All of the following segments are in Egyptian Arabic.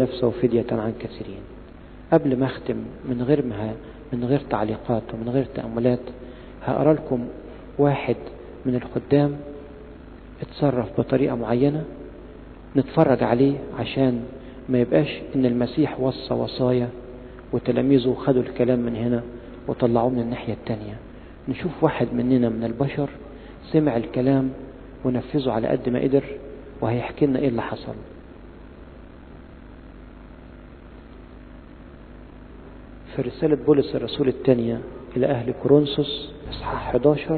نفسه فدية عن كثيرين قبل ما أختم من غير ما من غير تعليقات ومن غير تأملات هقرا لكم واحد من الخدام اتصرف بطريقة معينة نتفرج عليه عشان ما يبقاش ان المسيح وصى وصايا وتلاميذه خدوا الكلام من هنا وطلعوه من الناحية التانية نشوف واحد مننا من البشر سمع الكلام ونفذه على قد ما قدر وهيحكي لنا ايه اللي حصل في رسالة بولس الرسول الثانية إلى أهل كورنثوس إصحاح 11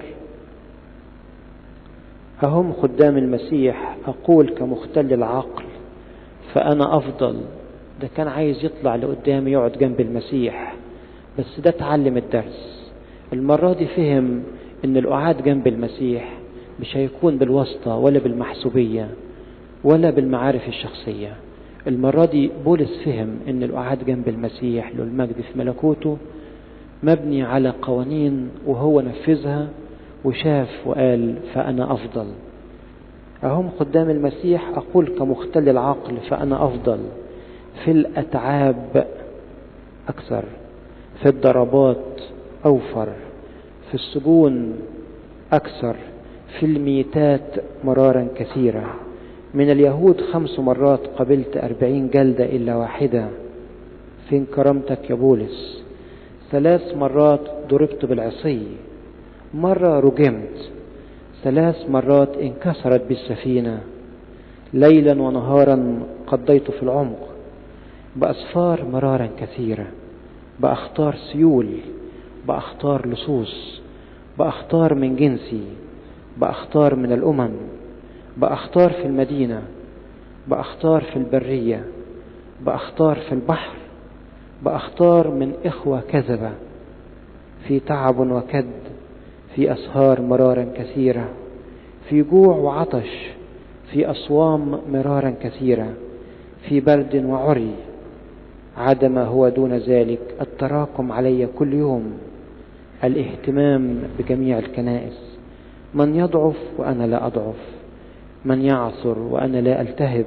أهم خدام المسيح أقول كمختل العقل فأنا أفضل ده كان عايز يطلع لقدام يقعد جنب المسيح بس ده اتعلم الدرس المرة دي فهم إن القعاد جنب المسيح مش هيكون بالواسطة ولا بالمحسوبية ولا بالمعارف الشخصية المرة دي بولس فهم ان القعاد جنب المسيح له المجد في ملكوته مبني على قوانين وهو نفذها وشاف وقال فأنا أفضل أهم قدام المسيح أقول كمختل العقل فأنا أفضل في الأتعاب أكثر في الضربات أوفر في السجون أكثر في الميتات مرارا كثيرة من اليهود خمس مرات قبلت أربعين جلدة إلا واحدة فين كرامتك يا بولس ثلاث مرات ضربت بالعصي مرة رجمت ثلاث مرات انكسرت بالسفينة ليلا ونهارا قضيت في العمق بأسفار مرارا كثيرة بأختار سيول بأختار لصوص بأختار من جنسي بأختار من الأمم بأختار في المدينة بأختار في البرية بأختار في البحر بأختار من إخوة كذبة في تعب وكد في أسهار مرارا كثيرة في جوع وعطش في أصوام مرارا كثيرة في برد وعري عدم هو دون ذلك التراكم علي كل يوم الاهتمام بجميع الكنائس من يضعف وأنا لا أضعف من يعثر وأنا لا ألتهب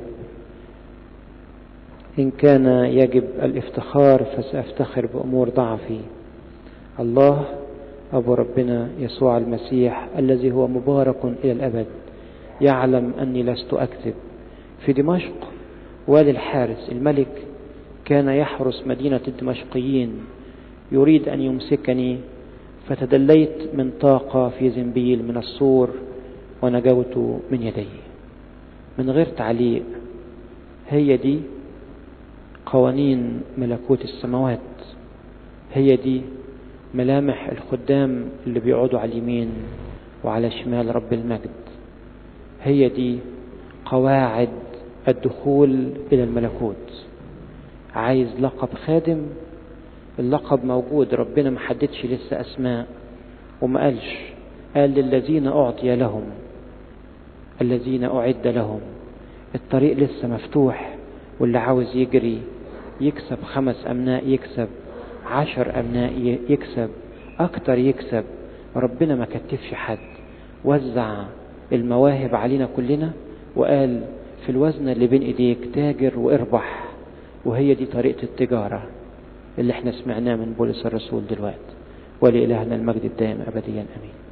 إن كان يجب الافتخار فسأفتخر بأمور ضعفي الله أبو ربنا يسوع المسيح الذي هو مبارك إلى الأبد يعلم أني لست أكذب في دمشق والي الحارس الملك كان يحرس مدينة الدمشقيين يريد أن يمسكني فتدليت من طاقة في زنبيل من السور ونجوت من يديه من غير تعليق هي دي قوانين ملكوت السماوات هي دي ملامح الخدام اللي بيقعدوا على اليمين وعلى شمال رب المجد هي دي قواعد الدخول إلى الملكوت عايز لقب خادم اللقب موجود ربنا ما حددش لسه أسماء وما قالش قال للذين أعطي لهم الذين أعد لهم الطريق لسه مفتوح واللي عاوز يجري يكسب خمس أمناء يكسب عشر أبناء يكسب أكتر يكسب ربنا ما كتفش حد وزع المواهب علينا كلنا وقال في الوزن اللي بين ايديك تاجر واربح وهي دي طريقة التجارة اللي احنا سمعناه من بولس الرسول دلوقتي ولإلهنا المجد الدائم أبديا أمين